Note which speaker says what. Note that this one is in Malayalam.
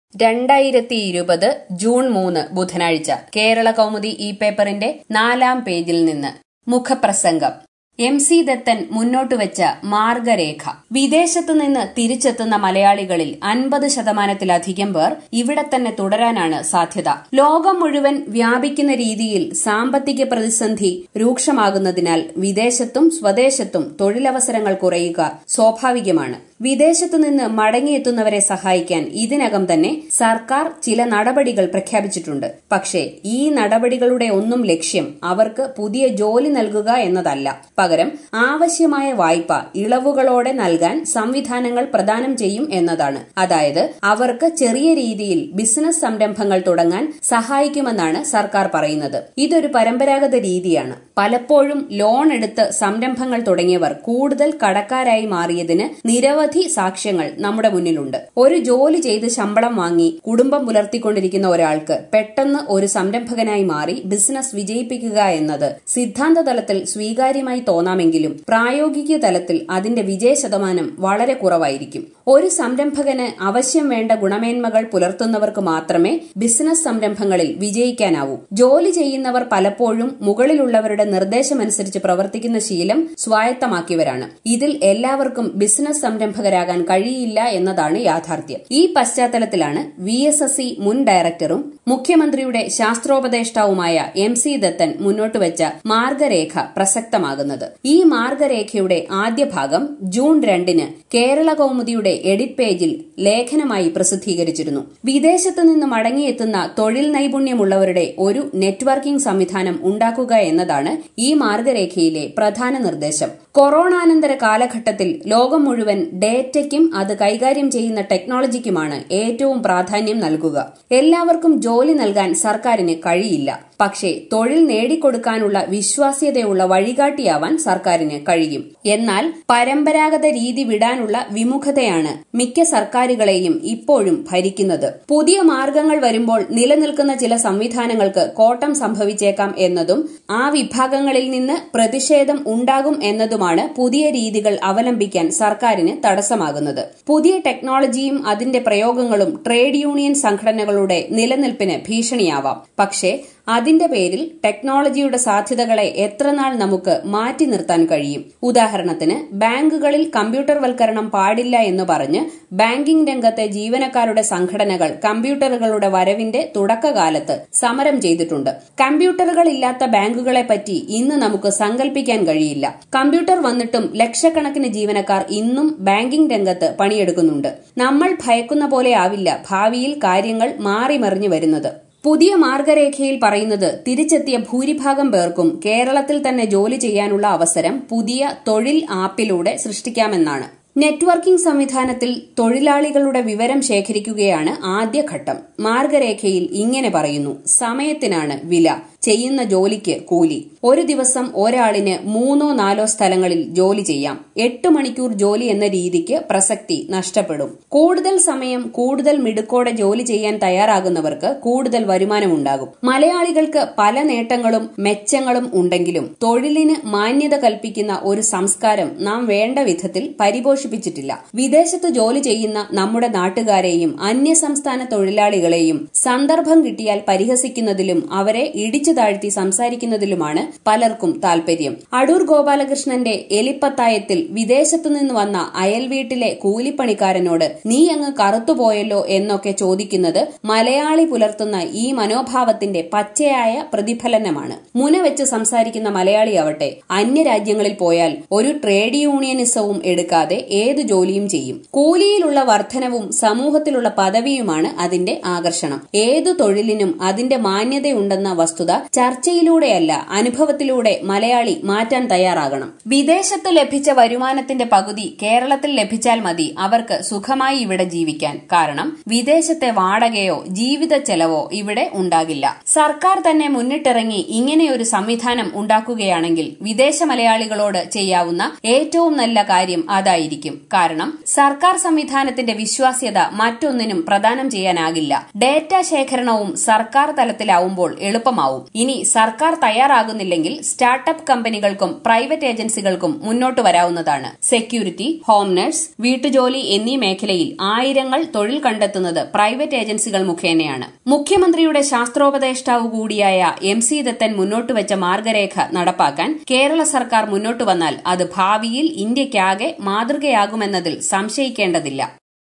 Speaker 1: രണ്ടായിരത്തി ഇരുപത് ജൂൺ മൂന്ന് ബുധനാഴ്ച കേരള കൗമുദി ഈ പേപ്പറിന്റെ നാലാം പേജിൽ നിന്ന് മുഖപ്രസംഗം എം സി ദത്തൻ മുന്നോട്ടുവച്ച മാർഗരേഖ വിദേശത്തു നിന്ന് തിരിച്ചെത്തുന്ന മലയാളികളിൽ അൻപത് ശതമാനത്തിലധികം പേർ ഇവിടെ തന്നെ തുടരാനാണ് സാധ്യത ലോകം മുഴുവൻ വ്യാപിക്കുന്ന രീതിയിൽ സാമ്പത്തിക പ്രതിസന്ധി രൂക്ഷമാകുന്നതിനാൽ വിദേശത്തും സ്വദേശത്തും തൊഴിലവസരങ്ങൾ കുറയുക സ്വാഭാവികമാണ് വിദേശത്തു നിന്ന് മടങ്ങിയെത്തുന്നവരെ സഹായിക്കാൻ ഇതിനകം തന്നെ സർക്കാർ ചില നടപടികൾ പ്രഖ്യാപിച്ചിട്ടുണ്ട് പക്ഷേ ഈ നടപടികളുടെ ഒന്നും ലക്ഷ്യം അവർക്ക് പുതിയ ജോലി നൽകുക എന്നതല്ല പകരം ആവശ്യമായ വായ്പ ഇളവുകളോടെ നൽകാൻ സംവിധാനങ്ങൾ പ്രദാനം ചെയ്യും എന്നതാണ് അതായത് അവർക്ക് ചെറിയ രീതിയിൽ ബിസിനസ് സംരംഭങ്ങൾ തുടങ്ങാൻ സഹായിക്കുമെന്നാണ് സർക്കാർ പറയുന്നത് ഇതൊരു പരമ്പരാഗത രീതിയാണ് പലപ്പോഴും ലോൺ എടുത്ത് സംരംഭങ്ങൾ തുടങ്ങിയവർ കൂടുതൽ കടക്കാരായി മാറിയതിന് നിരവധി സാക്ഷ്യങ്ങൾ നമ്മുടെ മുന്നിലുണ്ട് ഒരു ജോലി ചെയ്ത് ശമ്പളം വാങ്ങി കുടുംബം പുലർത്തിക്കൊണ്ടിരിക്കുന്ന ഒരാൾക്ക് പെട്ടെന്ന് ഒരു സംരംഭകനായി മാറി ബിസിനസ് വിജയിപ്പിക്കുക എന്നത് സിദ്ധാന്ത തലത്തിൽ സ്വീകാര്യമായി തോന്നാമെങ്കിലും പ്രായോഗിക തലത്തിൽ അതിന്റെ വിജയ ശതമാനം വളരെ കുറവായിരിക്കും ഒരു സംരംഭകന് ആവശ്യം വേണ്ട ഗുണമേന്മകൾ പുലർത്തുന്നവർക്ക് മാത്രമേ ബിസിനസ് സംരംഭങ്ങളിൽ വിജയിക്കാനാവൂ ജോലി ചെയ്യുന്നവർ പലപ്പോഴും മുകളിലുള്ളവരുടെ നിർദ്ദേശമനുസരിച്ച് പ്രവർത്തിക്കുന്ന ശീലം സ്വായത്തമാക്കിയവരാണ് ഇതിൽ എല്ലാവർക്കും ബിസിനസ് സംരംഭകരാകാൻ കഴിയില്ല എന്നതാണ് യാഥാർത്ഥ്യം ഈ പശ്ചാത്തലത്തിലാണ് വി എസ് എസ് സി മുൻ ഡയറക്ടറും മുഖ്യമന്ത്രിയുടെ ശാസ്ത്രോപദേഷ്ടാവുമായ എം സി ദത്തൻ മുന്നോട്ടുവച്ച മാർഗരേഖ പ്രസക്തമാകുന്നത് ഈ മാർഗരേഖയുടെ ആദ്യ ഭാഗം ജൂൺ രണ്ടിന് കേരള കൗമുദിയുടെ എഡിറ്റ് പേജിൽ ലേഖനമായി പ്രസിദ്ധീകരിച്ചിരുന്നു വിദേശത്തു നിന്ന് മടങ്ങിയെത്തുന്ന തൊഴിൽ നൈപുണ്യമുള്ളവരുടെ ഒരു നെറ്റ്വർക്കിംഗ് സംവിധാനം ഉണ്ടാക്കുക എന്നതാണ് ഈ മാർഗരേഖയിലെ പ്രധാന നിർദ്ദേശം കൊറോണാനന്തര കാലഘട്ടത്തിൽ ലോകം മുഴുവൻ ഡേറ്റയ്ക്കും അത് കൈകാര്യം ചെയ്യുന്ന ടെക്നോളജിക്കുമാണ് ഏറ്റവും പ്രാധാന്യം നൽകുക എല്ലാവർക്കും ജോലി നൽകാൻ സർക്കാരിന് കഴിയില്ല പക്ഷേ തൊഴിൽ നേടിക്കൊടുക്കാനുള്ള വിശ്വാസ്യതയുള്ള വഴികാട്ടിയാവാൻ സർക്കാരിന് കഴിയും എന്നാൽ പരമ്പരാഗത രീതി വിടാനുള്ള വിമുഖതയാണ് മിക്ക സർക്കാരുകളെയും ഇപ്പോഴും ഭരിക്കുന്നത് പുതിയ മാർഗങ്ങൾ വരുമ്പോൾ നിലനിൽക്കുന്ന ചില സംവിധാനങ്ങൾക്ക് കോട്ടം സംഭവിച്ചേക്കാം എന്നതും ആ വിഭാഗങ്ങളിൽ നിന്ന് പ്രതിഷേധം ഉണ്ടാകും എന്നതുമാണ് പുതിയ രീതികൾ അവലംബിക്കാൻ സർക്കാരിന് തടസ്സമാകുന്നത് പുതിയ ടെക്നോളജിയും അതിന്റെ പ്രയോഗങ്ങളും ട്രേഡ് യൂണിയൻ സംഘടനകളുടെ നിലനിൽപ്പിന് ഭീഷണിയാവാം പക്ഷേ അതിന്റെ പേരിൽ ടെക്നോളജിയുടെ സാധ്യതകളെ എത്രനാൾ നമുക്ക് മാറ്റി നിർത്താൻ കഴിയും ഉദാഹരണത്തിന് ബാങ്കുകളിൽ കമ്പ്യൂട്ടർവൽക്കരണം പാടില്ല എന്ന് പറഞ്ഞ് ബാങ്കിംഗ് രംഗത്തെ ജീവനക്കാരുടെ സംഘടനകൾ കമ്പ്യൂട്ടറുകളുടെ വരവിന്റെ തുടക്കകാലത്ത് സമരം ചെയ്തിട്ടുണ്ട് കമ്പ്യൂട്ടറുകൾ ഇല്ലാത്ത ബാങ്കുകളെ പറ്റി ഇന്ന് നമുക്ക് സങ്കല്പിക്കാൻ കഴിയില്ല കമ്പ്യൂട്ടർ വന്നിട്ടും ലക്ഷക്കണക്കിന് ജീവനക്കാർ ഇന്നും ബാങ്കിംഗ് രംഗത്ത് പണിയെടുക്കുന്നുണ്ട് നമ്മൾ ഭയക്കുന്ന പോലെ ആവില്ല ഭാവിയിൽ കാര്യങ്ങൾ മാറിമറിഞ്ഞു വരുന്നത് പുതിയ മാർഗരേഖയിൽ പറയുന്നത് തിരിച്ചെത്തിയ ഭൂരിഭാഗം പേർക്കും കേരളത്തിൽ തന്നെ ജോലി ചെയ്യാനുള്ള അവസരം പുതിയ തൊഴിൽ ആപ്പിലൂടെ സൃഷ്ടിക്കാമെന്നാണ് നെറ്റ്വർക്കിംഗ് സംവിധാനത്തിൽ തൊഴിലാളികളുടെ വിവരം ശേഖരിക്കുകയാണ് ആദ്യഘട്ടം മാർഗരേഖയിൽ ഇങ്ങനെ പറയുന്നു സമയത്തിനാണ് വില ചെയ്യുന്ന ജോലിക്ക് കൂലി ഒരു ദിവസം ഒരാളിന് മൂന്നോ നാലോ സ്ഥലങ്ങളിൽ ജോലി ചെയ്യാം എട്ട് മണിക്കൂർ ജോലി എന്ന രീതിക്ക് പ്രസക്തി നഷ്ടപ്പെടും കൂടുതൽ സമയം കൂടുതൽ മിടുക്കോടെ ജോലി ചെയ്യാൻ തയ്യാറാകുന്നവർക്ക് കൂടുതൽ വരുമാനമുണ്ടാകും മലയാളികൾക്ക് പല നേട്ടങ്ങളും മെച്ചങ്ങളും ഉണ്ടെങ്കിലും തൊഴിലിന് മാന്യത കൽപ്പിക്കുന്ന ഒരു സംസ്കാരം നാം വേണ്ട വിധത്തിൽ പരിപോഷിപ്പിച്ചിട്ടില്ല വിദേശത്ത് ജോലി ചെയ്യുന്ന നമ്മുടെ നാട്ടുകാരെയും അന്യസംസ്ഥാന തൊഴിലാളികളെയും സന്ദർഭം കിട്ടിയാൽ പരിഹസിക്കുന്നതിലും അവരെ ഇടിച്ചു താഴ്ത്തി സംസാരിക്കുന്നതിലുമാണ് പലർക്കും താൽപര്യം അടൂർ ഗോപാലകൃഷ്ണന്റെ എലിപ്പത്തായത്തിൽ വിദേശത്തു നിന്ന് വന്ന അയൽവീട്ടിലെ കൂലിപ്പണിക്കാരനോട് നീ അങ്ങ് കറുത്തുപോയല്ലോ എന്നൊക്കെ ചോദിക്കുന്നത് മലയാളി പുലർത്തുന്ന ഈ മനോഭാവത്തിന്റെ പച്ചയായ പ്രതിഫലനമാണ് മുന വെച്ച് സംസാരിക്കുന്ന മലയാളിയാവട്ടെ അന്യരാജ്യങ്ങളിൽ പോയാൽ ഒരു ട്രേഡ് യൂണിയനിസവും എടുക്കാതെ ഏതു ജോലിയും ചെയ്യും കൂലിയിലുള്ള വർധനവും സമൂഹത്തിലുള്ള പദവിയുമാണ് അതിന്റെ ആകർഷണം ഏതു തൊഴിലിനും അതിന്റെ മാന്യതയുണ്ടെന്ന വസ്തുത ചർച്ചയിലൂടെയല്ല അനുഭവത്തിലൂടെ മലയാളി മാറ്റാൻ തയ്യാറാകണം വിദേശത്ത് ലഭിച്ച വരുമാനത്തിന്റെ പകുതി കേരളത്തിൽ ലഭിച്ചാൽ മതി അവർക്ക് സുഖമായി ഇവിടെ ജീവിക്കാൻ കാരണം വിദേശത്തെ വാടകയോ ജീവിത ചെലവോ ഇവിടെ ഉണ്ടാകില്ല സർക്കാർ തന്നെ മുന്നിട്ടിറങ്ങി ഇങ്ങനെയൊരു സംവിധാനം ഉണ്ടാക്കുകയാണെങ്കിൽ വിദേശ മലയാളികളോട് ചെയ്യാവുന്ന ഏറ്റവും നല്ല കാര്യം അതായിരിക്കും കാരണം സർക്കാർ സംവിധാനത്തിന്റെ വിശ്വാസ്യത മറ്റൊന്നിനും പ്രദാനം ചെയ്യാനാകില്ല ഡേറ്റ ശേഖരണവും സർക്കാർ തലത്തിലാവുമ്പോൾ എളുപ്പമാവും ഇനി സർക്കാർ തയ്യാറാകുന്നില്ലെങ്കിൽ സ്റ്റാർട്ടപ്പ് കമ്പനികൾക്കും പ്രൈവറ്റ് ഏജൻസികൾക്കും മുന്നോട്ട് വരാവുന്നതാണ് സെക്യൂരിറ്റി ഹോം നഴ്സ് വീട്ടുജോലി എന്നീ മേഖലയിൽ ആയിരങ്ങൾ തൊഴിൽ കണ്ടെത്തുന്നത് പ്രൈവറ്റ് ഏജൻസികൾ മുഖേനയാണ് മുഖ്യമന്ത്രിയുടെ ശാസ്ത്രോപദേഷ്ടാവ് കൂടിയായ എം സി ദത്തൻ മുന്നോട്ട് വെച്ച മാർഗരേഖ നടപ്പാക്കാൻ കേരള സർക്കാർ മുന്നോട്ട് വന്നാൽ അത് ഭാവിയിൽ ഇന്ത്യയ്ക്കാകെ മാതൃകയാകുമെന്നതിൽ സംശയിക്കേണ്ടതില്ല